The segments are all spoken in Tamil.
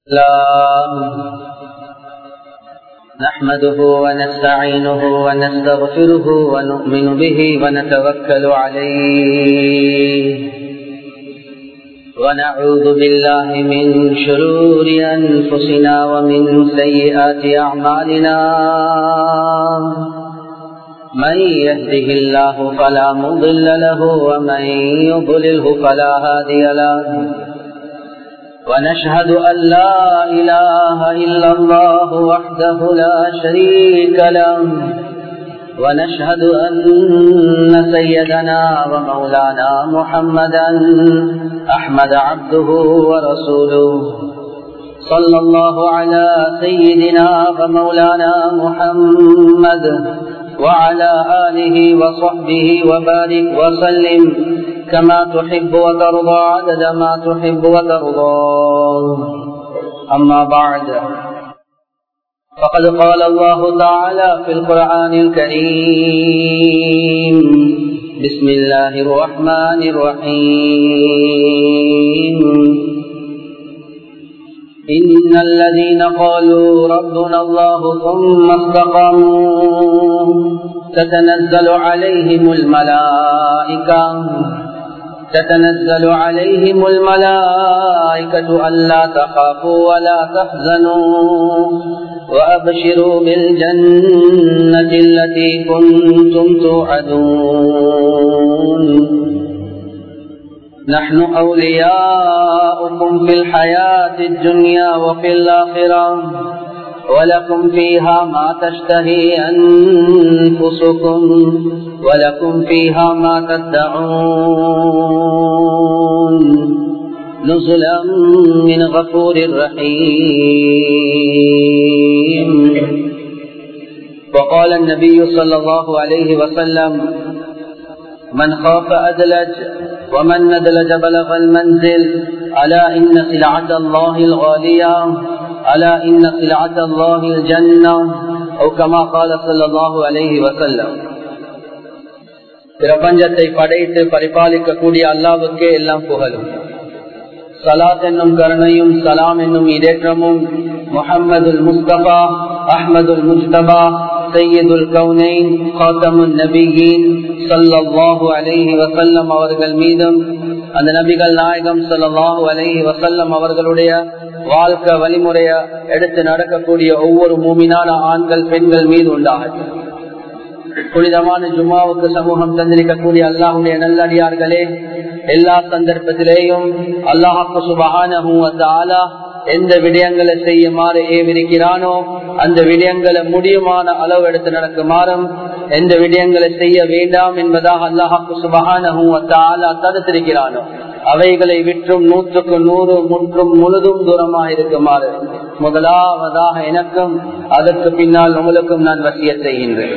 الله نحمده ونستعينه ونستغفره ونؤمن به ونتوكل عليه ونعوذ بالله من شرور أنفسنا ومن سيئات أعمالنا من يهده الله فلا مضل له ومن يضلله فلا هادي له ونشهد أن لا إله إلا الله وحده لا شريك له ونشهد أن سيدنا ومولانا محمدا أحمد عبده ورسوله صلى الله على سيدنا ومولانا محمد وعلى آله وصحبه وبارك وسلم كما تحب وترضى عدد ما تحب وترضى أما بعد فقد قال الله تعالى في القرآن الكريم بسم الله الرحمن الرحيم إن الذين قالوا ربنا الله ثم استقاموا تتنزل عليهم الملائكة تتنزل عليهم الملائكة ألا تخافوا ولا تحزنوا وأبشروا بالجنة التي كنتم توعدون نحن أولياؤكم في الحياة الدنيا وفي الآخرة ولكم فيها ما تشتهي أنفسكم ولكم فيها ما تدعون نزلا من غفور رحيم وقال النبي صلى الله عليه وسلم من خاف أدلج ومن ندلج بلغ المنزل ألا إن سلعة الله الغالية ألا إن سلعة الله الجنة أو كما قال صلى الله عليه وسلم பிரபஞ்சத்தை படைத்து பரிபாலிக்கக்கூடிய அல்லாவுக்கே எல்லாம் புகழும் சலாத் என்னும் கருணையும் சலாம் என்னும் இடேற்றமும் முகமதுல் முஸ்தபா அஹ்மதுல் முஸ்தபா சையதுல் கவுனைன் காத்தமுன் நபியின் சல்லாஹூ அலைஹி வசல்லம் அவர்கள் மீதும் அந்த நபிகள் நாயகம் சல்லாஹூ அலைஹி வசல்லம் அவர்களுடைய வாழ்க்கை வழிமுறைய எடுத்து நடக்கக்கூடிய ஒவ்வொரு மூமினான ஆண்கள் பெண்கள் மீது உண்டாகட்டும் புனிதமான ஜுமாவுக்கு சமூகம் தந்திருக்கக்கூடிய அல்லாஹுடைய நல்லடியார்களே எல்லா சந்தர்ப்பத்திலேயும் அல்லாஹாக்கு சுபகான எந்த விடயங்களை செய்யுமாறு ஏவிருக்கிறானோ அந்த விடயங்களை முடியுமான அளவு எடுத்து நடக்குமாறும் எந்த விடயங்களை செய்ய வேண்டாம் என்பதாக அல்லாஹாக்கு சுபகான தடுத்திருக்கிறானோ அவைகளை விற்றும் நூற்றுக்கு நூறு முற்றும் முழுதும் தூரமாக இருக்குமாறு முதலாவதாக எனக்கும் அதற்கு பின்னால் உங்களுக்கும் நான் வசிய செய்கின்றேன்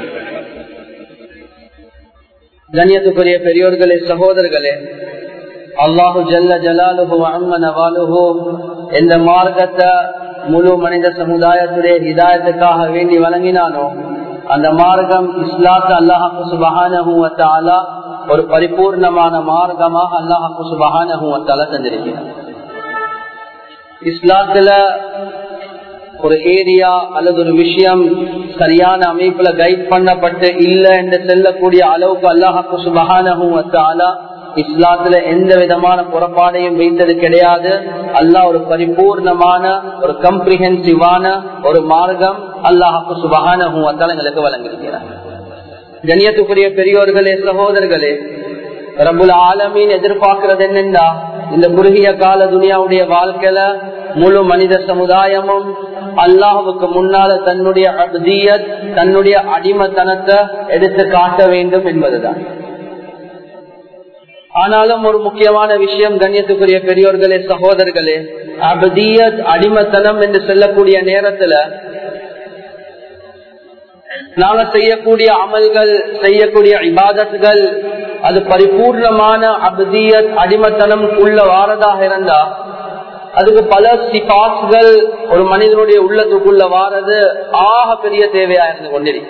கண்ணியத்துக்குரிய பெரியோர்களே சகோதரர்களே அல்லாஹு ஜல்ல ஜலாலுஹு அம்மனவாலுஹு எந்த மார்க்கத்தை முழு மனித சமுதாயத்துடைய ஹிதாயத்துக்காக வேண்டி வழங்கினானோ அந்த மார்க்கம் இஸ்லாத்து அல்லாஹு சுபஹான ஒரு பரிபூர்ணமான மார்க்கமாக அல்லாஹு சுபஹான தந்திருக்கிறார் இஸ்லாத்துல ஒரு ஏரியா அல்லது ஒரு விஷயம் சரியான அமைப்புல கைட் பண்ணப்பட்டு இல்ல என்று செல்லக்கூடிய அளவுக்கு அல்லாஹாக்கு சுபகான இஸ்லாத்துல எந்த விதமான புறப்பாடையும் வைத்தது கிடையாது அல்லாஹ் ஒரு பரிபூர்ணமான ஒரு கம்ப்ரிஹென்சிவான ஒரு மார்க்கம் அல்லாஹாக்கு சுபகான எங்களுக்கு வழங்கியிருக்கிறார் கண்ணியத்துக்குரிய பெரியோர்களே சகோதரர்களே ரபுல் ஆலமீன் எதிர்பார்க்கிறது என்னென்றா இந்த குறுகிய கால துனியாவுடைய வாழ்க்கையில முழு மனித சமுதாயமும் அல்லாஹுக்கு முன்னால தன்னுடைய அப்தியத் தன்னுடைய அடிமத்தனத்தை எடுத்து காட்ட வேண்டும் என்பதுதான் ஆனாலும் ஒரு முக்கியமான விஷயம் கண்ணியத்துக்குரிய பெரியோர்களே சகோதரர்களே அபதியத் அடிமத்தனம் என்று சொல்லக்கூடிய நேரத்துல நாங்க செய்யக்கூடிய அமல்கள் செய்யக்கூடிய இபாதத்துகள் அது பரிபூர்ணமான அபதியத் அடிமத்தனம் உள்ள வாரதாக இருந்தா அதுக்கு பல சிபாஸ்கள் ஒரு மனிதனுடைய உள்ளத்துக்குள்ள வாரது ஆக பெரிய தேவையா இருந்து கொண்டிருக்கு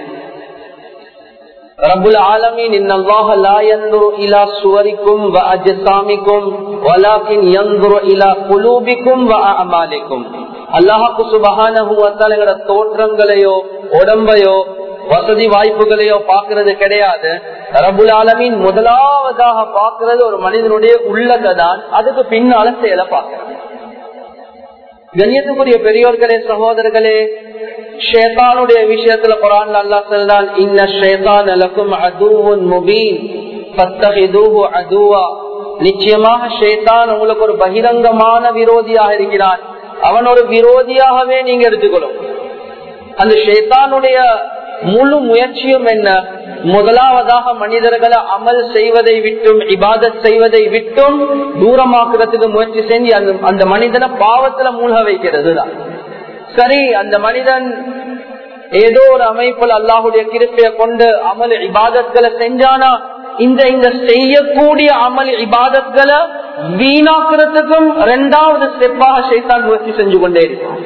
ரபுல் ஆலமீன் இன்னல்லாஹ லா யன்துரு இலா சுவரிக்கும் வ அஜ்சாமிக்கும் வலாக்கின் யன்துரு இலா குலூபிக்கும் வ அமாலிக்கும் அல்லாஹாக்கு சுபகான எங்களோட தோற்றங்களையோ உடம்பையோ வசதி வாய்ப்புகளையோ பாக்குறது கிடையாது ரபுல் ஆலமின் முதலாவதாக பாக்குறது ஒரு மனிதனுடைய உள்ளத்தை தான் அதுக்கு பின்னால செயலை பாக்குறது கண்ணியத்துக்குரிய பெரியோர்களே சகோதரர்களே ஷேதானுடைய விஷயத்துல குரான் அல்லா சொல்றான் இன்ன ஷேதான் லக்கும் அதுவும் முபீன் பத்தகிதூஹு அதுவா நிச்சயமாக ஷேதான் உங்களுக்கு ஒரு பகிரங்கமான விரோதியாக இருக்கிறான் அவன் ஒரு விரோதியாகவே நீங்க எடுத்துக்கணும் அந்த ஷேத்தானுடைய முழு முயற்சியும் என்ன முதலாவதாக மனிதர்களை அமல் செய்வதை விட்டும் இபாதத் செய்வதை விட்டும் தூரமாக்குறதுக்கு முயற்சி செஞ்சு அந்த அந்த மனிதனை பாவத்துல மூழ்க வைக்கிறது தான் சரி அந்த மனிதன் ஏதோ ஒரு அமைப்பில் அல்லாஹுடைய கிருப்பையை கொண்டு அமல் இபாதத்களை செஞ்சானா இந்த இந்த செய்யக்கூடிய அமல் இபாதத்களை வீணாக்குறதுக்கும் இரண்டாவது ஸ்டெப்பாக சைத்தான் முயற்சி செஞ்சு கொண்டே இருக்கும்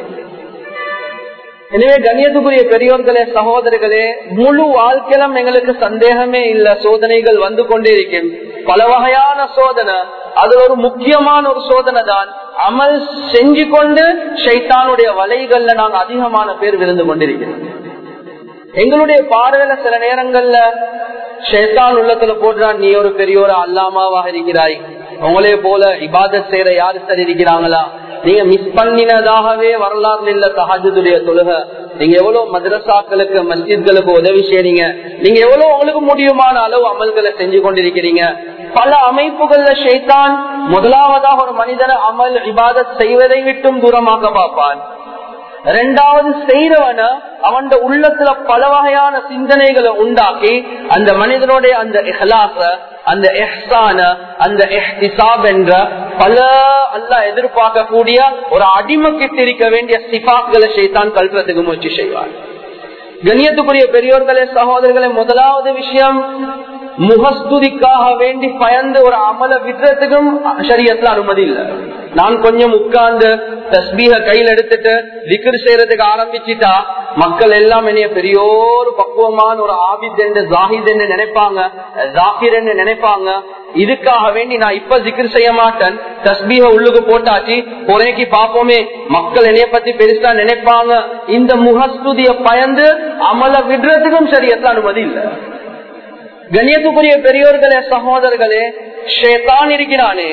எனவே கண்ணியத்துக்குரிய பெரியோர்களே சகோதரர்களே முழு வாழ்க்கையிலும் எங்களுக்கு சந்தேகமே இல்ல சோதனைகள் வந்து கொண்டே இருக்கும் பல வகையான சோதனை அது ஒரு முக்கியமான ஒரு சோதனை தான் அமல் செஞ்சு கொண்டு ஷைத்தானுடைய வலைகள்ல நாங்க அதிகமான பேர் விருந்து கொண்டிருக்கிறோம் எங்களுடைய பார்வையில சில நேரங்கள்ல ஷேத்தான் உள்ளத்துல போடுறான் நீ ஒரு பெரிய ஒரு அல்லாமாவாக இருக்கிறாய் உங்களே போல இபாதத் செய்யற யாரு சரி இருக்கிறாங்களா நீங்க மிஸ் பண்ணினதாகவே வரலாறு இல்ல தஹஜுடைய தொழுக நீங்க எவ்வளவு மதரசாக்களுக்கு மஸ்ஜித்களுக்கு உதவி செய்றீங்க நீங்க எவ்வளவு உங்களுக்கு முடியுமான அளவு அமல்களை செஞ்சு கொண்டிருக்கிறீங்க பல அமைப்புகள்ல ஷைத்தான் முதலாவதாக ஒரு மனிதனை அமல் இபாதத் செய்வதை விட்டும் தூரமாக பார்ப்பான் ரெண்டாவது செய்யறவன அவன் உள்ளத்துல பல வகையான சிந்தனைகளை உண்டாக்கி அந்த மனிதனுடைய அந்த இஹலாச அந்த எஹ்சான அந்த எஹ்திசாப் என்ற பல அல்ல எதிர்பார்க்கக்கூடிய ஒரு அடிமக்கிட்டு இருக்க வேண்டிய சிபாக்களை செய்தான் கல்றதுக்கு முயற்சி செய்வார் கண்ணியத்துக்குரிய பெரியோர்களே சகோதரர்களே முதலாவது விஷயம் முகஸ்துதிக்காக வேண்டி பயந்து ஒரு அமல விடுறதுக்கும் சரியத்துல அனுமதி இல்லை நான் கொஞ்சம் உட்கார்ந்து தஸ்பீக கையில் எடுத்துட்டு விக்கிர் செய்யறதுக்கு ஆரம்பிச்சுட்டா மக்கள் எல்லாம் என்னைய பெரியோரு பக்குவமான ஒரு ஆபித் என்று ஜாஹித் என்று நினைப்பாங்க ஜாகிர் என்று நினைப்பாங்க இதுக்காக வேண்டி நான் இப்ப ஜிக்ர் செய்ய மாட்டேன் தஸ்பீக உள்ளுக்கு போட்டாச்சு குறைக்கு பாப்போமே மக்கள் என்னைய பத்தி பெருசா நினைப்பாங்க இந்த முகஸ்துதிய பயந்து அமல விடுறதுக்கும் சரியத்துல அனுமதி இல்லை கண்ணியத்துக்குரிய பெரியோர்களே சகோதரர்களே ஷேதான் இருக்கிறானே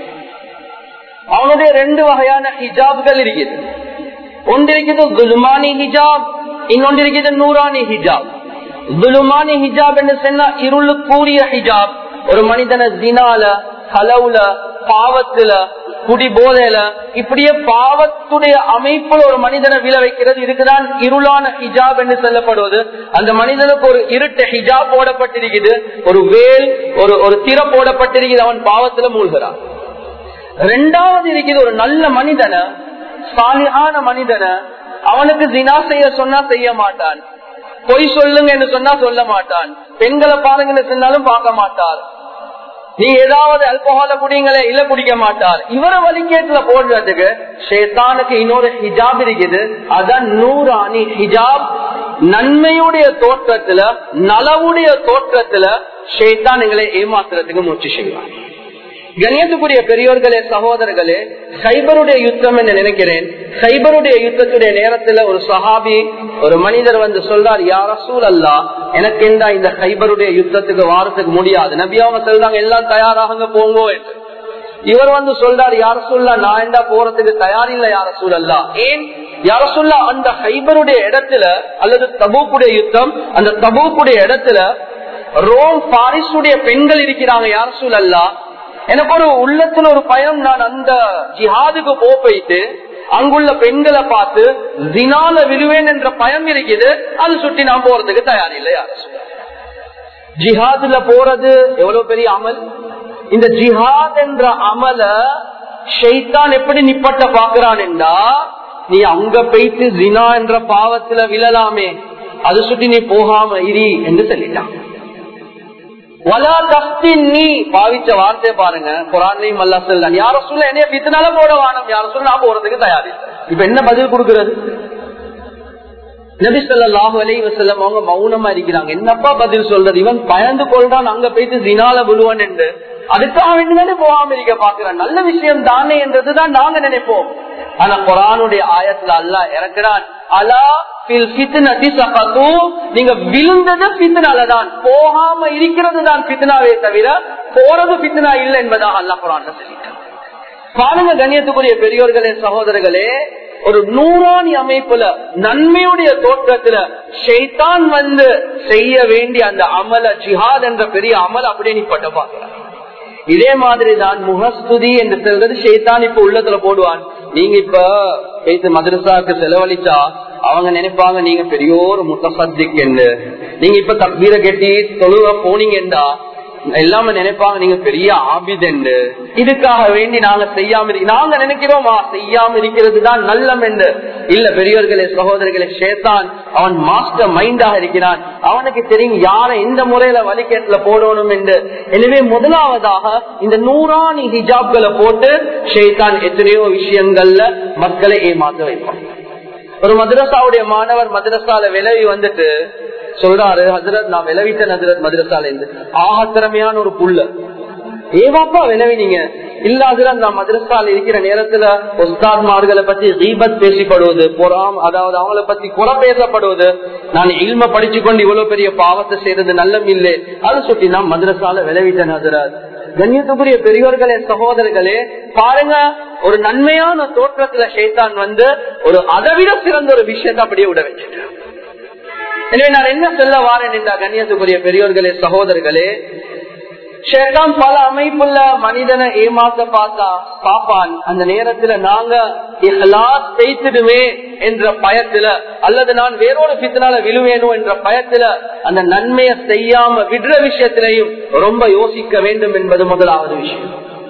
அவனுடைய ரெண்டு வகையான ஹிஜாப்கள் இருக்குது ஒன்று இருக்குது குலுமானி ஹிஜாப் இன்னொன்று இருக்குது நூறானி ஹிஜாப் குலுமானி ஹிஜாப் என்று சொன்னா இருளு கூறிய ஹிஜாப் ஒரு மனிதனை தினால கலவுல பாவத்துல குடி போதையில இப்படியே பாவத்துடைய அமைப்புல ஒரு மனிதனை விழ வைக்கிறது இதுக்குதான் இருளான ஹிஜாப் என்று சொல்லப்படுவது அந்த மனிதனுக்கு ஒரு இருட்ட ஹிஜாப் போடப்பட்டிருக்குது ஒரு வேல் ஒரு ஒரு திற போடப்பட்டிருக்குது அவன் பாவத்துல மூழ்கிறான் ரெண்டாவது இருக்குது ஒரு நல்ல மனிதனை சாலியான மனிதனை அவனுக்கு தினா செய்ய சொன்னா செய்ய மாட்டான் பொய் சொல்லுங்க என்று சொன்னா சொல்ல மாட்டான் பெண்களை பாருங்கன்னு சொன்னாலும் பார்க்க மாட்டார் நீ ஏதாவது அல்கோஹால குடிங்களே இல்ல குடிக்க மாட்டார் இவர வலிக்கேட்டுல போடுறதுக்கு ஷேத்தானுக்கு இன்னொரு ஹிஜாப் இருக்குது அதான் நூறாணி ஹிஜாப் நன்மையுடைய தோற்றத்துல நலவுடைய தோற்றத்துல ஷேத்தான் எங்களை ஏமாத்துறதுக்கு முயற்சி செய்வான் கணியத்துக்குரிய பெரியோர்களே சகோதரர்களே சைபருடைய யுத்தம் என்று நினைக்கிறேன் சைபருடைய யுத்தத்துடைய நேரத்துல ஒரு சஹாபி ஒரு மனிதர் வந்து சொல்றார் யார சூழ் அல்லா எனக்கு என்ன இந்த சைபருடைய யுத்தத்துக்கு வாரத்துக்கு முடியாது நபி அவங்க சொல்றாங்க எல்லாம் தயாராக போங்கோ என்று இவர் வந்து சொல்றாரு யார சொல்லா நான் என்ன போறதுக்கு தயாரில்லை யார சூழல்லா ஏன் யார சொல்லா அந்த ஹைபருடைய இடத்துல அல்லது தபூக்குடைய யுத்தம் அந்த தபூக்குடைய இடத்துல ரோம் பாரிசுடைய பெண்கள் இருக்கிறாங்க யார சூழல்லா எனக்கு ஒரு உள்ளத்துல ஒரு பயம் நான் அந்த ஜிஹாதுக்கு போ போயிட்டு அங்குள்ள பெண்களை பார்த்து தினால விழுவேன் என்ற பயம் இருக்குது அது சுட்டி நான் போறதுக்கு தயார் இல்லை யார ஜிஹாதுல போறது எவ்வளவு பெரிய அமல் இந்த ஜிஹாத் என்ற அமல ஷெய்தான் எப்படி நிப்பட்ட பாக்குறான் என்றா நீ அங்க போயிட்டு ஜினா என்ற பாவத்துல விழலாமே அது சுட்டி நீ போகாம இரி என்று சொல்லிட்டான் வலா தப்தின் நீ பாவிச்ச வார்த்தையை பாருங்க குரான்லையும் அல்லா சொல்ல யார சொல்ல என்னைய பித்தனால போட வானம் யார சொல்ல நான் போறதுக்கு தயாரி இப்ப என்ன பதில் கொடுக்கறது நபி சொல்லாஹு அலி வசல்லம் அவங்க மௌனமா இருக்கிறாங்க என்னப்பா பதில் சொல்றது இவன் பயந்து கொள்றான் அங்க போயிட்டு தினால விழுவான் என்று அதுக்காக வேண்டிதானே போகாம இருக்க பாக்குறேன் நல்ல விஷயம் தானே என்றதுதான் நாங்க நினைப்போம் ஆனா குரானுடைய ஆயத்துல அல்லா இறக்குறான் அலா நீங்க விழுந்தது பித்தனாலதான் போகாம இருக்கிறது தான் பித்தனாவே தவிர போறது பித்தனா இல்லை என்பதாக அல்லா குரான் சொல்லிட்டான் பாருங்க கண்ணியத்துக்குரிய பெரியோர்களே சகோதரர்களே ஒரு நூறாணி அமைப்புல நன்மையுடைய தோற்றத்துல ஷெய்தான் வந்து செய்ய வேண்டிய அந்த அமல ஜிஹாத் என்ற பெரிய அமல் அப்படியே நீ பட்ட பாக்குற இதே மாதிரி தான் முகஸ்துதி என்று சொல்றது ஷெய்தான் இப்ப உள்ளத்துல போடுவான் நீங்க இப்ப பேசு மதரசாவுக்கு செலவழிச்சா அவங்க நினைப்பாங்க நீங்க பெரிய ஒரு முத்தசத்திக் என்று நீங்க இப்ப தக்பீரை கட்டி தொழுவ போனீங்கன்றா எல்லாமே நினைப்பாங்க நீங்க பெரிய ஆபிதண்டு இதுக்காக வேண்டி நாங்க செய்யாம இரு நாங்க நினைக்கிறோமா செய்யாம இருக்கிறது தான் நல்லம் என்று இல்ல பெரியவர்களே சகோதரர்களே ஷேத்தான் அவன் மாஸ்டர் மைண்டாக இருக்கிறான் அவனுக்கு தெரியும் யாரை எந்த முறையில வழிகேட்டுல போடணும் என்று எனவே முதலாவதாக இந்த நூறாணி ஹிஜாப்களை போட்டு ஷேத்தான் எத்தனையோ விஷயங்கள்ல மக்களை ஏமாத்த வைப்பான் ஒரு மதரசாவுடைய மாணவர் மதரசால விலகி வந்துட்டு சொல்றாரு ஹசரத் நான் விளைவிட்ட ஹசரத் மதரசால இருந்து ஆக திறமையான ஒரு புள்ள ஏவாப்பா விளைவினீங்க இல்ல ஹசரத் நான் மதரசால இருக்கிற நேரத்துல உஸ்தாத்மார்களை பத்தி தீபத் பேசிப்படுவது புறாம் அதாவது அவங்கள பத்தி குறை பேசப்படுவது நான் இல்ம படிச்சு கொண்டு இவ்வளவு பெரிய பாவத்தை செய்யறது நல்லம் இல்லை அது சொல்லி நான் மதரசால விளைவிட்டேன் ஹசரத் கண்ணியத்துக்குரிய பெரியோர்களே சகோதரர்களே பாருங்க ஒரு நன்மையான தோற்றத்துல ஷேத்தான் வந்து ஒரு அதை விட சிறந்த ஒரு விஷயத்தை அப்படியே விட வச்சுட்டேன் எனவே நான் என்ன சொல்ல வாரேன் என்ற கண்ணியத்துக்குரிய பெரியோர்களே சகோதரர்களே ஷேதான் பல அமைப்புள்ள மனிதனை ஏமாத்த பார்த்தா பாப்பான் அந்த நேரத்துல நாங்க பேய்த்திடுமே என்ற பயத்துல அல்லது நான் வேறொரு பித்தனால விழுவேனோ என்ற பயத்துல அந்த நன்மையை செய்யாம விடுற விஷயத்திலையும் ரொம்ப யோசிக்க வேண்டும் என்பது முதலாவது விஷயம்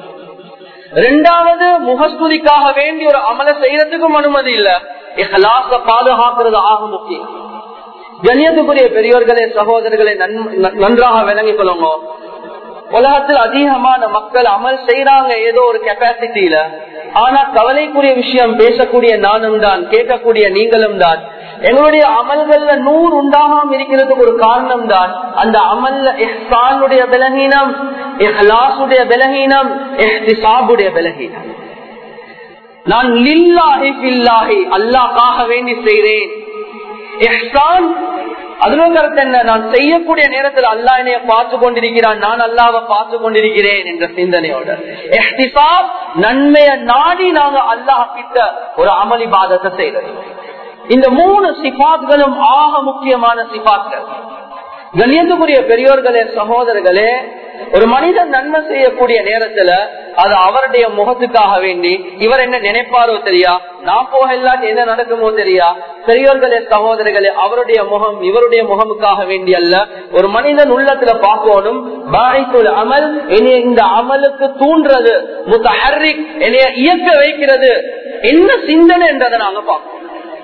ரெண்டாவது முகஸ்துதிக்காக வேண்டி ஒரு அமல செய்யறதுக்கும் அனுமதி இல்ல இஹலாச பாதுகாக்கிறது ஆக முக்கியம் கண்ணியத்துக்குரிய பெரியோர்களே சகோதரர்களை நன்றாக விளங்கிக் கொள்ளுங்க உலகத்தில் அதிகமான மக்கள் அமல் செய்யறாங்க ஏதோ ஒரு கெப்பாசிட்டியில ஆனா கவலைக்குரிய விஷயம் பேசக்கூடிய நானும் தான் கேட்கக்கூடிய நீங்களும் தான் எங்களுடைய அமல்கள்ல நூறு உண்டாகாம இருக்கிறதுக்கு ஒரு காரணம் தான் அந்த அமல்ல எஹ்சானுடைய பலகீனம் எஹ்லாசுடைய பலகீனம் எஹ்திசாபுடைய பலகீனம் நான் லில்லாஹி பில்லாஹி அல்லாஹாக வேண்டி செய்கிறேன் எஹ்சான் அதுல கருத்து என்ன நான் செய்யக்கூடிய நேரத்தில் அல்லா என்னைய பார்த்து கொண்டிருக்கிறான் நான் அல்லாவை பார்த்து கொண்டிருக்கிறேன் என்ற சிந்தனையோட எஹ்திசாப் நன்மைய நாடி நாங்க அல்லாஹ் கிட்ட ஒரு அமளி பாதத்தை செய்யறது இந்த மூணு சிபாத்களும் ஆக முக்கியமான சிபாத்கள் கண்ணியத்துக்குரிய பெரியோர்களே சகோதரர்களே ஒரு மனிதன் நன்மை செய்யக்கூடிய நேரத்துல அது அவருடைய முகத்துக்காக வேண்டி இவர் என்ன நினைப்பாரோ தெரியா நான் போக இல்லாட்டி என்ன நடக்குமோ தெரியா பெரியோர்களே சகோதரர்களே அவருடைய முகம் இவருடைய முகமுக்காக வேண்டி அல்ல ஒரு மனிதன் உள்ளத்துல பார்க்கணும் பாய்த்துல் அமல் என்னைய இந்த அமலுக்கு தூண்டுறது முத்தஹர்ரிக் என்னைய இயக்க வைக்கிறது என்ன சிந்தனை என்றதை நாங்க பார்க்கணும்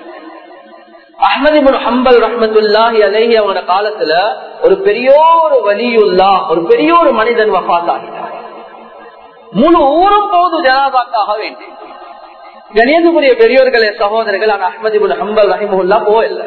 அஹமது ஹம்பல் ரஹமத்துல்லாஹி அலஹி அவனோட காலத்துல ஒரு பெரியோரு வலியுல்லா ஒரு பெரிய ஒரு மனிதன் வஃத் ஆகிட்டார் முழு ஊரும் போது ஜனாதாக்காக வேண்டி கணியத்துக்குரிய பெரியோர்களே சகோதரர்கள் ஆனா அஹமது ஹம்பல் ரஹிமுல்லா போகல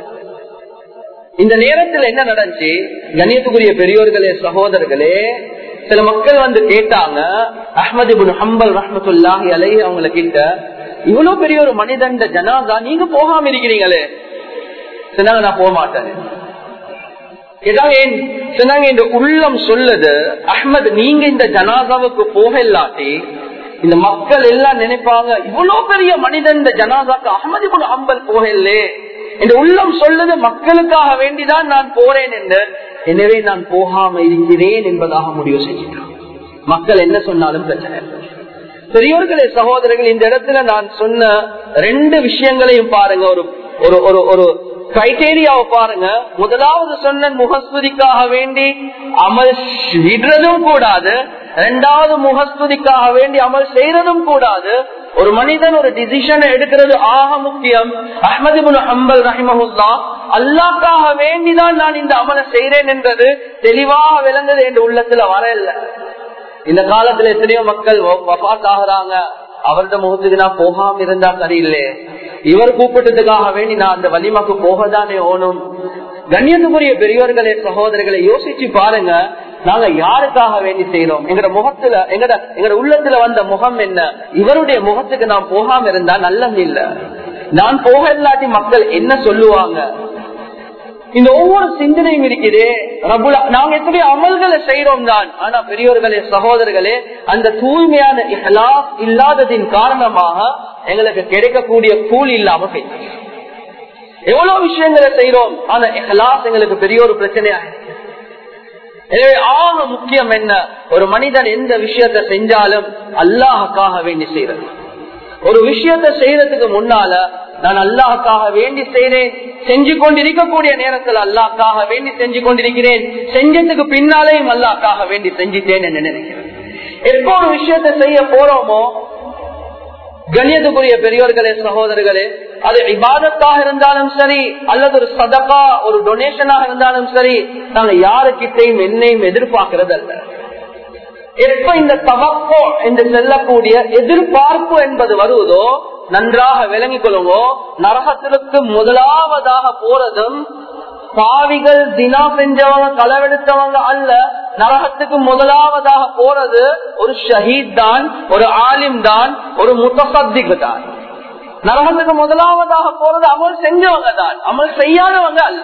இந்த நேரத்தில் என்ன நடந்துச்சு கணியத்துக்குரிய பெரியோர்களே சகோதரர்களே சில மக்கள் வந்து கேட்டாங்க அஹமது ஹம்பல் ரஹமத்துல்லாஹி அலை அவங்கள கிட்ட இவ்வளவு பெரிய ஒரு மனிதன் ஜனாதா நீங்க போகாம இருக்கிறீங்களே சொன்னாங்க நான் போக மாட்டேன் கேட்டாங்க ஏன் சொன்னாங்க இந்த உள்ளம் சொல்லுது அஹ்மத் நீங்க இந்த ஜனாதாவுக்கு போக இல்லாட்டி இந்த மக்கள் எல்லாம் நினைப்பாங்க இவ்வளவு பெரிய மனிதன் இந்த ஜனாதாக்கு அஹமது கூட அம்பல் போக இல்லே இந்த உள்ளம் சொல்லுது மக்களுக்காக வேண்டிதான் நான் போறேன் என்று எனவே நான் போகாம இருக்கிறேன் என்பதாக முடிவு செய்கிறேன் மக்கள் என்ன சொன்னாலும் பிரச்சனை பெரியோர்களே சகோதரர்கள் இந்த இடத்துல நான் சொன்ன ரெண்டு விஷயங்களையும் பாருங்க ஒரு ஒரு ஒரு ஒரு கிரைடேரியாவை பாருங்க முதலாவது சொன்ன முகஸ்துதிக்காக வேண்டி அமல் விடுறதும் கூடாது இரண்டாவது முகஸ்துதிக்காக வேண்டி அமல் செய்யறதும் கூடாது ஒரு மனிதன் ஒரு டிசிஷன் எடுக்கிறது ஆக முக்கியம் அஹமது ஹம்பல் ரஹிமஹுல்லா அல்லாக்காக வேண்டிதான் நான் இந்த அமலை செய்யறேன் என்றது தெளிவாக விளங்குது என்று உள்ளத்துல வரல இந்த காலத்துல எத்தனையோ மக்கள் வபாத் ஆகுறாங்க அவரது முகத்துக்கு நான் போகாம இருந்தா சரியில்லை இவர் கூப்பிட்டதுக்காக வேண்டி நான் அந்த வலிமாக்கு போகதானே ஓணும் கண்ணியத்துக்குரிய பெரியவர்களே சகோதரர்களை யோசிச்சு பாருங்க நாங்க யாருக்காக வேண்டி செய்யறோம் எங்கட முகத்துல எங்கட எங்கட உள்ளத்துல வந்த முகம் என்ன இவருடைய முகத்துக்கு நான் போகாம இருந்தா நல்லது இல்ல நான் போக இல்லாட்டி மக்கள் என்ன சொல்லுவாங்க இந்த ஒவ்வொரு சிந்தனையும் இருக்குது ரபுல நாங்க எப்படி அமல்களை செய்யறோம் தான் ஆனா பெரியோர்களே சகோதரர்களே அந்த தூய்மையான இஹ்லாஸ் இல்லாததின் காரணமாக எங்களுக்கு கிடைக்கக்கூடிய கூலி இல்லாம போயிடுச்சு எவ்வளவு விஷயங்களை செய்யறோம் ஆனா இஹ்லாஸ் எங்களுக்கு பெரிய ஒரு பிரச்சனையா இருக்கு. எனவே ஆக முக்கியம் என்ன ஒரு மனிதன் எந்த விஷயத்தை செஞ்சாலும் அல்லாஹுக்காக வேண்டி செய்யறது ஒரு விஷயத்தை செய்யறதுக்கு முன்னால நான் அல்லாஹுக்காக வேண்டி செய்றேன் செஞ்சு கொண்டிருக்கக்கூடிய நேரத்தில் அல்லாஹ்க்காக வேண்டி செஞ்சு கொண்டிருக்கிறேன் செஞ்சதுக்கு பின்னாலேயும் அல்லாஹ்க்காக வேண்டி செஞ்சுட்டேன் என்று நினைக்கிறேன் எப்போ ஒரு விஷயத்தை செய்ய போறோமோ கண்ணியத்துக்குரிய பெரியோர்களே சகோதரர்களே அது இபாதத்தாக இருந்தாலும் சரி அல்லது ஒரு சதகா ஒரு டொனேஷனாக இருந்தாலும் சரி நாங்க யாருக்கிட்டையும் என்னையும் எதிர்பார்க்கறது அல்ல எப்ப இந்த தவப்போ என்று செல்லக்கூடிய எதிர்பார்ப்பு என்பது வருவதோ நன்றாக விளங்கிக் கொள்ளுங்கோ நரகத்திற்கு முதலாவதாக போறதும் பாவிகள் தினா செஞ்சவங்க களவெடுத்தவங்க அல்ல நரகத்துக்கு முதலாவதாக போறது ஒரு ஷஹீத் தான் ஒரு ஆலிம் தான் ஒரு முத்தசத்திக்கு தான் நரகத்துக்கு முதலாவதாக போறது அமல் செஞ்சவங்க தான் அமல் செய்யாதவங்க அல்ல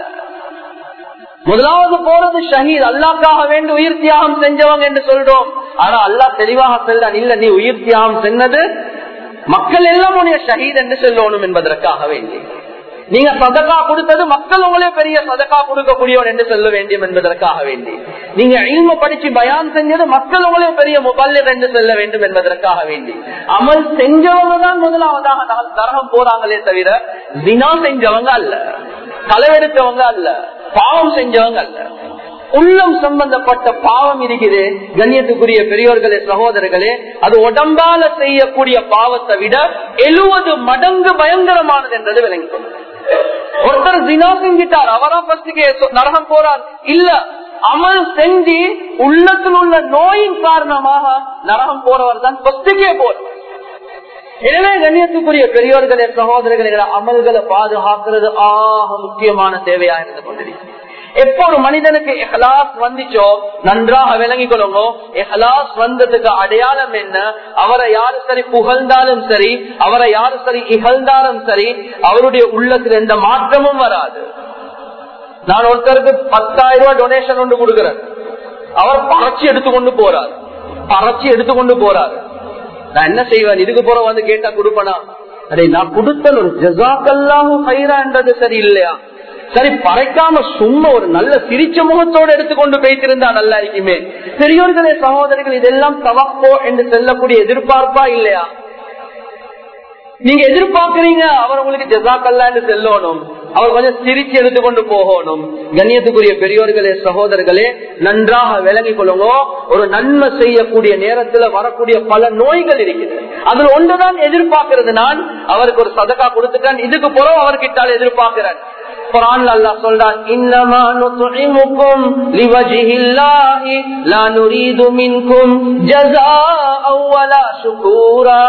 முதலாவது போறது ஷஹீத் அல்லாக்காக வேண்டி உயிர் தியாகம் செஞ்சவங்க என்று சொல்றோம் ஆனா அல்லாஹ் தெளிவாக சொல்றான் இல்ல நீ உயிர் தியாகம் சென்னது மக்கள் எல்லாம் உடைய ஷஹீத் என்று சொல்லணும் என்பதற்காக வேண்டி நீங்க சதக்கா கொடுத்தது மக்கள் உங்களே பெரிய சதக்கா கொடுக்கக்கூடியவன் என்று சொல்ல வேண்டும் என்பதற்காக வேண்டி நீங்க இல்ம படிச்சு பயான் செஞ்சது மக்கள் உங்களே பெரிய முபல்லர் என்று சொல்ல வேண்டும் என்பதற்காக வேண்டி அமல் செஞ்சவங்க தான் முதலாவதாக நர- நரகம் போறாங்களே தவிர தினா செஞ்சவங்க அல்ல தலைவெடுத்தவங்க அல்ல பாவம் செஞ்சவங்க அல்ல உள்ளம் சம்பந்தப்பட்ட பாவம் இருக்குது கண்ணியத்துக்குரிய பெரியோர்களே சகோதரர்களே அது உடம்பால செய்யக்கூடிய பாவத்தை விட எழுபது மடங்கு பயங்கரமானது என்றது விளங்கிக்கணும் ஒருத்தர் தினா செஞ்சிட்டார் அவரா பஸ்டுக்கு நரகம் போறார் இல்ல அமல் செஞ்சு உள்ளத்தில் உள்ள நோயின் காரணமாக நரகம் போறவர் தான் பஸ்டுக்கே போறார் எனவே கண்ணியத்துக்குரிய பெரியோர்களே சகோதரர்களே அமல்களை பாதுகாக்கிறது ஆக முக்கியமான தேவையா இருந்து கொண்டிருக்கிறது எப்போ ஒரு மனிதனுக்கு எஹலாஸ் வந்துச்சோ நன்றாக விளங்கிக் கொள்ளுங்க எஹலாஸ் வந்ததுக்கு அடையாளம் என்ன அவரை யாரு சரி புகழ்ந்தாலும் சரி அவரை யாரு சரி இகழ்ந்தாலும் சரி அவருடைய உள்ளத்தில் எந்த மாற்றமும் வராது நான் ஒருத்தருக்கு பத்தாயிரம் ரூபாய் டொனேஷன் ஒன்று கொடுக்கிறேன் அவர் பறச்சி எடுத்துக்கொண்டு போறார் பறச்சி எடுத்துக்கொண்டு போறார் நான் என்ன செய்வேன் இதுக்கு போற வந்து கேட்டா கொடுப்பனா அடே நான் கொடுத்தல் ஒரு ஜசாக்கெல்லாம் என்றது சரி இல்லையா சரி பறைக்காம சும்மா ஒரு நல்ல சிரிச்ச முகத்தோடு எடுத்துக்கொண்டு போய்த்திருந்தா நல்லா இருக்குமே பெரியோர்களே சகோதரிகள் இதெல்லாம் தவப்போ என்று செல்லக்கூடிய எதிர்பார்ப்பா இல்லையா நீங்க எதிர்பார்க்கறீங்க அவர் உங்களுக்கு ஜசாக்கல்லான்னு செல்லணும் அவர் கொஞ்சம் சிரிச்சு எடுத்துக்கொண்டு போகணும் கண்ணியத்துக்குரிய பெரியோர்களே சகோதரர்களே நன்றாக விளங்கிக் கொள்ளுங்க ஒரு நன்மை செய்யக்கூடிய நேரத்துல வரக்கூடிய பல நோய்கள் இருக்குது அதுல ஒன்றுதான் எதிர்பார்க்கிறது நான் அவருக்கு ஒரு சதக்கா கொடுத்துட்டேன் இதுக்கு புறம் அவர்கிட்ட எதிர்பார்க்கிறேன் குரான்ல அல்லாஹ் சொல்றான் இன்னமா நுத்இமுக்கும் லிவஜ்ஹில்லாஹி லா நுரீது மின்கும் ஜஸாஅ வலா ஷுகூரா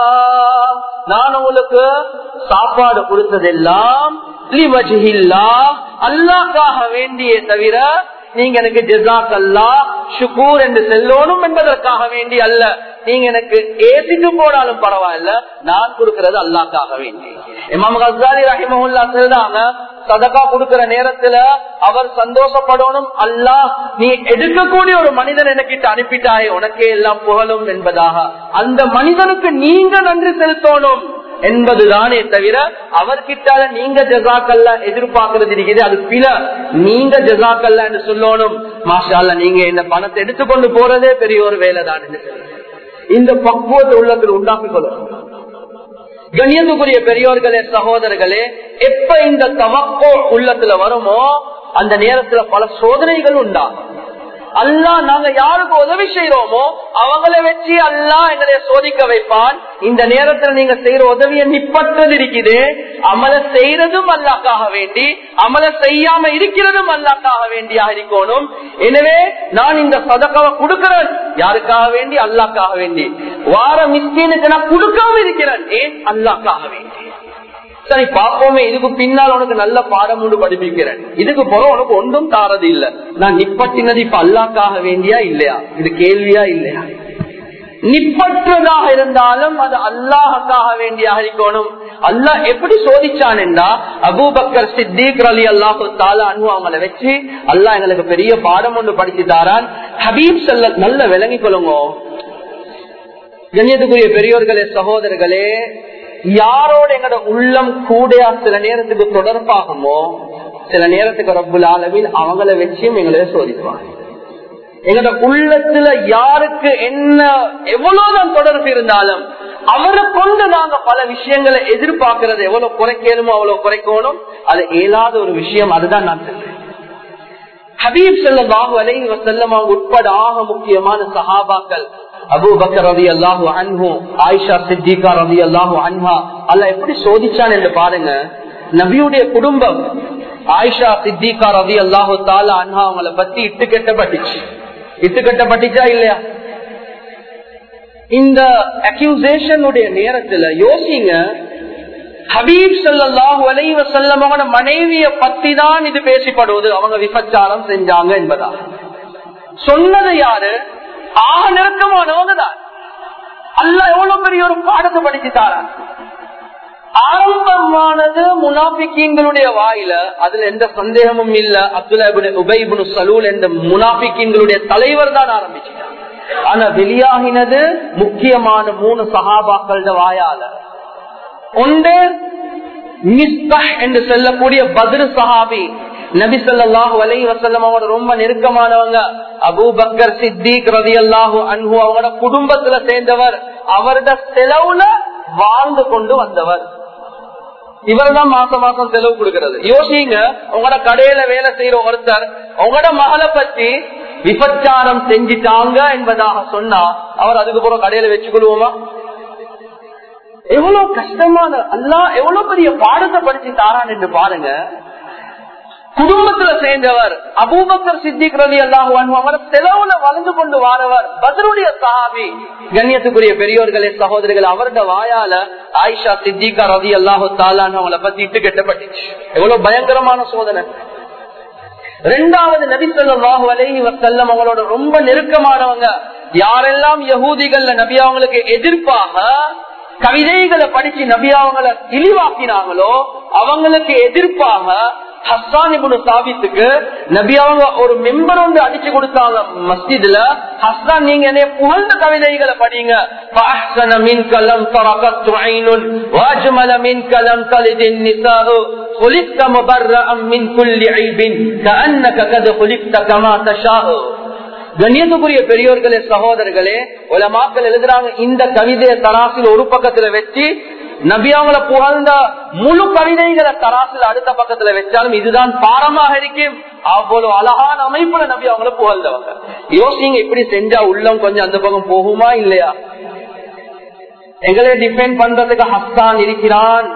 நான் உங்களுக்கு சாப்பாடு கொடுத்ததெல்லாம் லிவஜ்ஹில்லாஹ் அல்லாஹ்க்காக வேண்டியே தவிர நீங்க எனக்கு ஜெசாக் அல்லா ஷுக்கூர் என்று செல்லணும் என்பதற்காக வேண்டி அல்ல நீங்க எனக்கு ஏசிட்டு போனாலும் பரவாயில்ல நான் கொடுக்கிறது அல்லாக்காக வேண்டி இமாம் கசாலி ரஹிமஹுல்லா சொல்றாங்க சதகா கொடுக்கிற நேரத்துல அவர் சந்தோஷப்படணும் அல்லாஹ் நீ எடுக்கக்கூடிய ஒரு மனிதன் எனக்கிட்ட அனுப்பிட்டாயே உனக்கே எல்லாம் புகழும் என்பதாக அந்த மனிதனுக்கு நீங்க நன்றி செலுத்தணும் என்பதுதானே தவிர அவர்கிட்ட நீங்க ஜசாக்கல்ல எதிர்பார்க்கறது இருக்குது அது பில நீங்க ஜசாக்கல்ல என்று சொல்லணும் மாஷால்ல நீங்க இந்த பணத்தை எடுத்துக்கொண்டு போறதே பெரிய ஒரு வேலை தான் இந்த பக்குவத்தை உள்ளத்தில் உண்டாக்கிக் கொள்ளும் கண்ணியத்துக்குரிய பெரியோர்களே சகோதரர்களே எப்ப இந்த தவக்கோ உள்ளத்துல வருமோ அந்த நேரத்துல பல சோதனைகள் உண்டாகும் அல்லா நாங்க யாருக்கு உதவி செய்யறோமோ அவங்கள வச்சு அல்லா எங்களை சோதிக்க வைப்பான் இந்த நேரத்தில் நீங்க செய்யற உதவியை நிப்பற்றது இருக்குது அமல செய்யறதும் அல்லாக்காக வேண்டி அமல செய்யாம இருக்கிறதும் அல்லாக்காக வேண்டியாக இருக்கணும் எனவே நான் இந்த சதக்காவை கொடுக்கிறேன் யாருக்காக வேண்டி அல்லாக்காக வேண்டி வார மிஸ்கீனுக்கு நான் கொடுக்காம இருக்கிறேன் ஏன் அல்லாக்காக வேண்டி சரி பாப்போமே இதுக்கு பின்னால் உனக்கு நல்ல பாடம் ஒன்று படிப்பிக்கிறேன் இதுக்கு போற உனக்கு ஒன்றும் தாரது இல்ல நான் நிப்பட்டினது இப்ப அல்லாக்காக வேண்டியா இல்லையா இது கேள்வியா இல்லையா நிப்பற்றதாக இருந்தாலும் அது அல்லாஹக்காக வேண்டியாக இருக்கணும் அல்லாஹ் எப்படி சோதிச்சான் என்றா அபூபக்கர் சித்திக் அலி அல்லாஹு தாலா அனு அவங்களை வச்சு அல்லாஹ் எங்களுக்கு பெரிய பாடம் ஒன்று படிச்சு தாரான் ஹபீப் செல்ல நல்ல விளங்கி கொள்ளுங்க கண்ணியத்துக்குரிய பெரியோர்களே சகோதரர்களே யாரோட எங்களோட உள்ளம் கூடையா சில நேரத்துக்கு தொடர்பாகுமோ சில நேரத்துக்கு ரப்புல் ஆலமின் அவங்கள வச்சும் எங்களை சோதிப்பாங்க எங்களோட உள்ளத்துல யாருக்கு என்ன எவ்வளவுதான் தொடர்பு இருந்தாலும் அவரை கொண்டு நாங்க பல விஷயங்களை எதிர்பார்க்கறது எவ்வளவு குறைக்கணுமோ அவ்வளவு குறைக்கணும் அது இயலாத ஒரு விஷயம் அதுதான் நான் சொல்றேன் ஹபீப் செல்லம் பாகு அலை செல்லம் அவங்க உட்பட ஆக முக்கியமான சஹாபாக்கள் அபு பக்கர் ரவி அல்லாஹு அன்ஹு ஆயிஷா சித்திகா ரவி அல்லாஹு அன்ஹா அல்ல எப்படி சோதிச்சான் என்று பாருங்க நபியுடைய குடும்பம் ஆயிஷா சித்திகா ரவி அல்லாஹு தாலா அன்ஹா அவங்கள பத்தி இட்டு கட்டப்பட்டுச்சு இட்டு கட்டப்பட்டுச்சா இல்லையா இந்த அக்யூசேஷனுடைய நேரத்துல யோசிங்க ஹபீப் சல்லாஹு அலைவ செல்லமான மனைவிய பத்தி தான் இது பேசப்படுவது அவங்க விபச்சாரம் செஞ்சாங்க என்பதா சொன்னது யாரு ஆக நெருக்கமானவங்க தான் அல்ல எவ்வளவு பெரிய ஒரு பாடத்தை படிச்சுட்டாரா ஆரம்பமானது முனாபிக்கீங்களுடைய வாயில அதுல எந்த சந்தேகமும் இல்ல அப்துல்லா உபைபுனு சலூல் என்ற முனாபிக்கீங்களுடைய தலைவர் தான் ஆரம்பிச்சுட்டார் ஆனா வெளியாகினது முக்கியமான மூணு சகாபாக்கள வாயால ஒன்று மிஸ்பஹ் என்று சொல்லக்கூடிய பதிரு சஹாபி நபி சொல்லாஹு அலை வசல்லம் அவங்க ரொம்ப நெருக்கமானவங்க அபூ பக்கர் சித்திக் ரவி அல்லாஹு அன்பு அவங்களோட குடும்பத்துல சேர்ந்தவர் அவரோட செலவுல வாழ்ந்து கொண்டு வந்தவர் இவர் தான் மாசம் மாசம் செலவு கொடுக்கிறது யோசிங்க உங்களோட கடையில வேலை செய்யற ஒருத்தர் உங்களோட மகளை பத்தி விபச்சாரம் செஞ்சிட்டாங்க என்பதாக சொன்னா அவர் அதுக்கு போற கடையில வச்சுக்கொள்வோமா எவ்வளவு கஷ்டமான அல்லா எவ்வளவு பெரிய பாடத்தை படிச்சு தாரான் என்று பாருங்க குடும்பத்துல சேர்ந்தவர் அபூபக்கர் சித்திக் ரவி அல்லாஹுவான் செலவுல வளர்ந்து கொண்டு வாரவர் பதிலுடைய சஹாபி கண்ணியத்துக்குரிய பெரியோர்களே சகோதரிகள் அவருடைய வாயால ஆயிஷா சித்திகா ரவி அல்லாஹு தாலான்னு அவங்கள பத்தி இட்டு கெட்டப்பட்டுச்சு எவ்வளவு பயங்கரமான சோதனை ரெண்டாவது நபி சொல்லாஹு அலைஹி வசல்லம் அவங்களோட ரொம்ப நெருக்கமானவங்க யாரெல்லாம் யகூதிகள்ல நபி அவங்களுக்கு எதிர்ப்பாக கவிதைகளை படிச்சு நபி அவங்களை இழிவாக்கினாங்களோ அவங்களுக்கு எதிர்ப்பாக ஹஸ்தான் இபுனு சாபித்துக்கு நபி அவங்க ஒரு மெம்பர் ஒன்று அடிச்சு கொடுத்தாங்க மஸ்ஜிதுல ஹஸ்தான் நீங்க என்ன புகழ்ந்த கவிதைகளை படிங்க فأحسن منك لم تركت عين وأجمل منك لم تلد النساء خلقت مبرأ من كل عيب كأنك قد خلقت كما تشاء கண்ணியத்துக்குரிய பெரியோர்களே சகோதரர்களே உலமாக்கள் எழுதுறாங்க இந்த கவிதையை தராசில் ஒரு பக்கத்துல வச்சு நபி அவங்கள புகழ்ந்த முழு கவிதைகளை தராசில் அடுத்த பக்கத்துல வச்சாலும் இதுதான் பாரமாக இருக்கும் அவ்வளவு அழகான அமைப்புல நபி அவங்கள புகழ்ந்தவங்க யோசிங்க இப்படி செஞ்சா உள்ளம் கொஞ்சம் அந்த பக்கம் போகுமா இல்லையா எங்களை டிஃபெண்ட் பண்றதுக்கு ஹஸ்தான் இருக்கிறான்